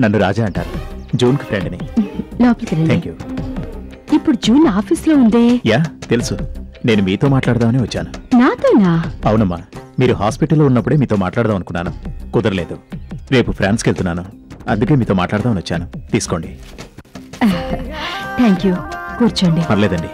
నన్ను రాజా అంటారు జూన్కి ఫ్రెండ్ని లోపలికి రండి థ్యాంక్ యూ ఇప్పుడు జూన్ ఆఫీస్లో ఉందే యా తెలుసు నేను మీతో మాట్లాడదామని వచ్చాను నాతోనా అవునమ్మా మీరు హాస్పిటల్లో ఉన్నప్పుడే మీతో మాట్లాడదాం అనుకున్నాను కుదరలేదు రేపు ఫ్రాన్స్కి వెళ్తున్నాను అందుకే మీతో మాట్లాడదామని వచ్చాను తీసుకోండి థ్యాంక్ యూ కూర్చోండి పర్లేదండి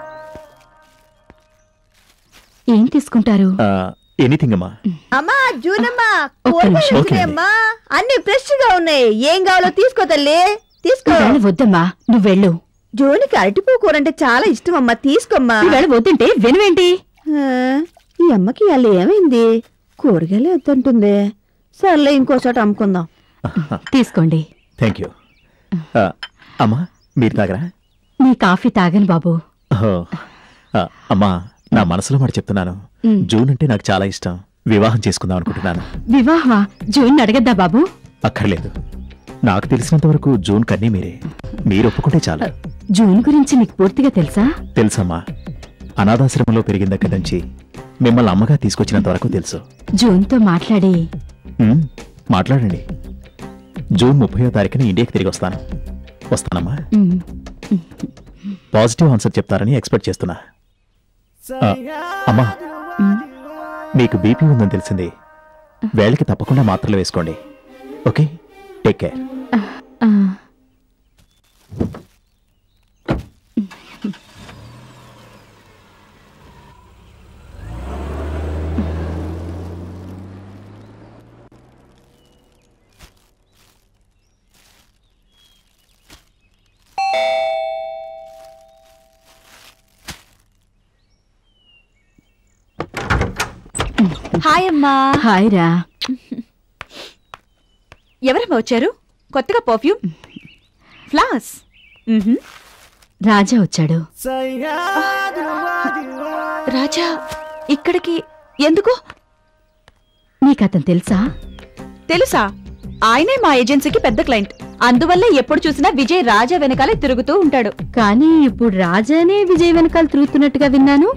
ఏం తీసుకుంటారు ఎనీథింగ్ అమ్మా అమ్మా జూనమ్మా ఒక్క కూరగాయలు నిమిషం. వచ్చినాయమ్మా అన్ని ఫ్రెష్ గా ఉన్నాయి ఏం కావాలో తీసుకో తల్లి తీసుకో ఈవేళ వద్దమ్మా నువ్వు వెళ్ళు జోనికి అరటిపూ కూర అంటే చాలా ఇష్టం అమ్మా తీసుకోమ్మా ఈవేళ వద్దంటే వినవేంటి ఆ, ఈ అమ్మకి ఇవాళ ఏమైంది కూరగాయలు వద్దంటుంది సర్లే ఇంకో చోట అమ్ముకుందాం తీసుకోండి థ్యాంక్ యూ అమ్మా మీరు తాగరా నీ కాఫీ తాగను బాబు ఓహో. ఆ, అమ్మా నా మనసులో మాట చెప్తున్నాను మ్. జూన్ అంటే నాకు చాలా ఇష్టం వివాహం చేసుకుందాం అనుకుంటున్నాను వివాహమా జూన్ అడగద్దా బాబు అక్కర్లేదు నాకు తెలిసినంత వరకు జూన్ కన్నీ మీరే మీరు ఒప్పుకుంటే చాలు జూన్ గురించి నీకు పూర్తిగా తెలుసా తెలుసమ్మా అనాథాశ్రమంలో పెరిగిన దగ్గర నుంచి మిమ్మల్ని అమ్మగా తీసుకొచ్చినంత వరకు తెలుసు జూన్తో మాట్లాడి మ్, మాట్లాడండి జూన్ ముప్పయో తారీఖున ఇండియాకి తిరిగి వస్తాను వస్తానమ్మా ఉమ్, పాజిటివ్ ఆన్సర్ చెప్తారని ఎక్స్పెక్ట్ చేస్తున్నా ఆ, అమ్మా మీకు బీపీ ఉందని తెలిసింది వేళకి తప్పకుండా మాత్రలు వేసుకోండి ఓకే టేక్ కేర్ ఆ, హాయ్ అమ్మా హాయ్ రా ఎవరమ్మా వచ్చారు కొత్తగా పర్ఫ్యూమ్ ఫ్లాస్ రాజా వచ్చాడు రాజా ఇక్కడికి ఎందుకు నీకతను తెలుసా తెలుసా ఆయనే మా ఏజెన్సీకి పెద్ద క్లయింట్ అందువల్ల ఎప్పుడు చూసినా విజయ్ రాజా వెనకాలే తిరుగుతూ ఉంటాడు కానీ ఇప్పుడు రాజానే విజయ్ వెనకాల తిరుగుతున్నట్టుగా విన్నాను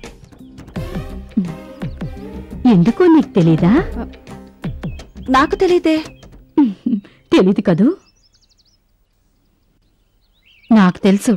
ఎందుకో నీకు తెలీదా నాకు తెలీదే తెలీదు కదూ నాకు తెలుసు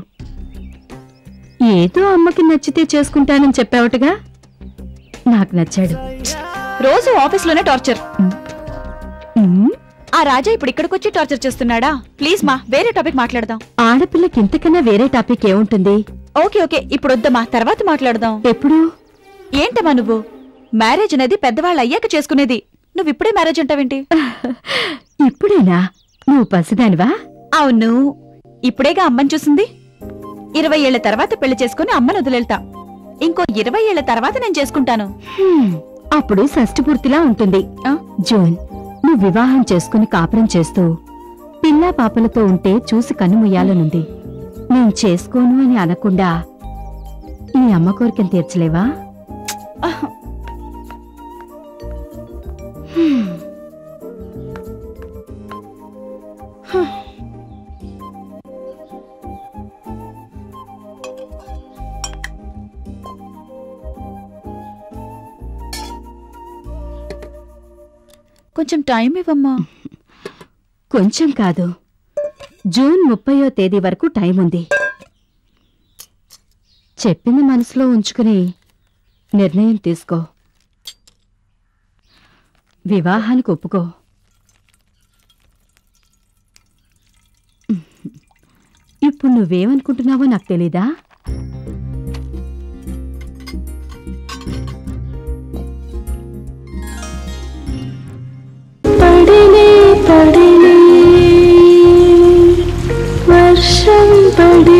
ఏదో అమ్మకి నచ్చితే చేసుకుంటానని చెప్పావటగా నాకు నచ్చాడు రోజు ఆఫీస్లోనే టార్చర్ ఉమ్, ఆ రాజా ఇప్పుడు ఇక్కడికి వచ్చి టార్చర్ చేస్తున్నాడా ప్లీజ్ మా వేరే టాపిక్ మాట్లాడదాం ఆడపిల్లకి ఇంతకన్నా వేరే టాపిక్ ఏముంటుంది ఓకే ఓకే ఇప్పుడు వద్దమ్మా తర్వాత మాట్లాడదాం ఎప్పుడు ఏంటమ్మా నువ్వు మ్యారేజ్ అనేది పెద్దవాళ్ళు అయ్యాక చేసుకునేది నువ్వు ఇప్పుడే మ్యారేజ్ అంటావేంటి ఇప్పుడేనా నువ్వు పసిదానివా అవును ఇప్పుడేగా అమ్మని చూసింది ఇరవై ఏళ్ల తర్వాత పెళ్లి చేసుకుని అమ్మను వదిలేళ్తా ఇంకో ఇరవై ఏళ్ల తర్వాత నేను చేసుకుంటాను హ్మ్, అప్పుడు షష్టి పూర్తిలా ఉంటుంది ఆ? జోన్ నువ్వు వివాహం చేసుకుని కాపురం చేస్తూ పిల్లా పాపలతో ఉంటే చూసి కన్నుముయ్యాలనుంది నేను చేసుకోను అని అనకుండా నీ అమ్మ కోరికను తీర్చలేవా కొంచెం టైం ఇవ్వమ్మా కొంచెం కాదు జూన్ ముప్పయో తేదీ వరకు టైం ఉంది చెప్పింది మనసులో ఉంచుకుని నిర్ణయం తీసుకో వివాహానికి ఒప్పుకో ఇప్పుడు నువ్వేమనుకుంటున్నావో నాకు తెలీదా పడినే పడినే వర్షం పడి